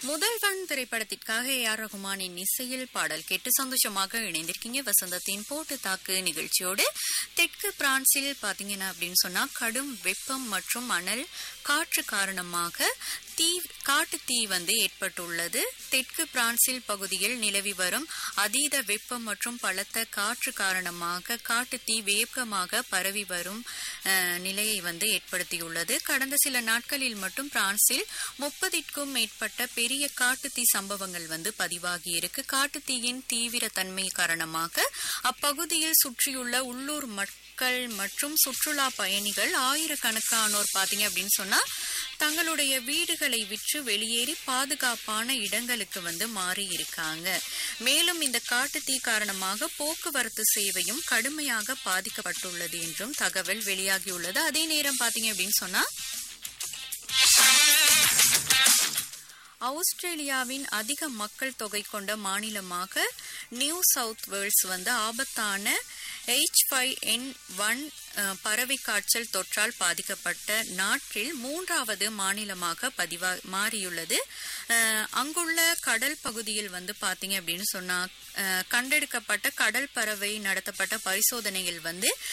முதல்வன் திரைப்படத்திற்காக A R ரகுமானின் இசையில் பாடல் கேட்டு சந்தோஷமாக இணைந்திருக்கீங்க வசந்தத்தின் போட்டு தாக்கு நிகழ்ச்சியோடு தெற்கு பிரான்சில் பாத்தீங்கன்னா அப்படின்னு சொன்னா கடும் வெப்பம் மற்றும் அனல் காற்று காரணமாக தீ காட்டு தீ வந்து ஏற்பட்டுள்ளது தெற்கு பிரான்சில் பகுதியில் நிலவி வரும் அதீத வெப்பம் மற்றும் பலத்த காற்று காரணமாக காட்டு தீ வேகமாக பரவி வரும் அஹ், நிலையை வந்து ஏற்படுத்தியுள்ளது கடந்த சில நாட்களில் மட்டும் பிரான்சில் முப்பதிற்கும் மேற்பட்ட பெரிய காட்டுத்தீ சம்பவங்கள் வந்து பதிவாகி இருக்கு காட்டுத்தீயின் தீவிர தன்மை காரணமாக அப்பகுதியில் சுற்றியுள்ள உள்ளூர் மக்கள் மற்றும் சுற்றுலா பயணிகள் ஆயிரக்கணக்கானோர் பாத்தீங்க அப்படின்னு சொன்னா தங்களுடைய வீடுகளை விற்று வெளியேறி பாதுகாப்பான இடங்களுக்கு வந்து மாறி இருக்காங்க மேலும் இந்த காட்டுத்தீ காரணமாக போக்குவரத்து சேவையும் கடுமையாக பாதிக்கப்பட்டுள்ளது என்றும் தகவல் வெளியாகியுள்ளது அதே நேரம் பாத்தீங்க அப்படின்னு சொன்னா ஆஸ்திரேலியாவின் அதிக மக்கள் தொகை கொண்ட மாநிலமாக நியூ சவுத் வேல்ஸ் வந்து ஆபத்தான எச் ஃபைவ் என் ஒன் பறவை காய்ச்சல் தொற்றால் பாதிக்கப்பட்ட நாட்டில் மூன்றாவது மாநிலமாக பதிவா மாறியுள்ளது அஹ், அங்குள்ள கடல் பகுதியில் வந்து பாத்தீங்க அப்படின்னு சொன்னா அஹ், கண்டெடுக்கப்பட்ட கடல் பறவை நடத்தப்பட்ட பரிசோதனையில் வந்து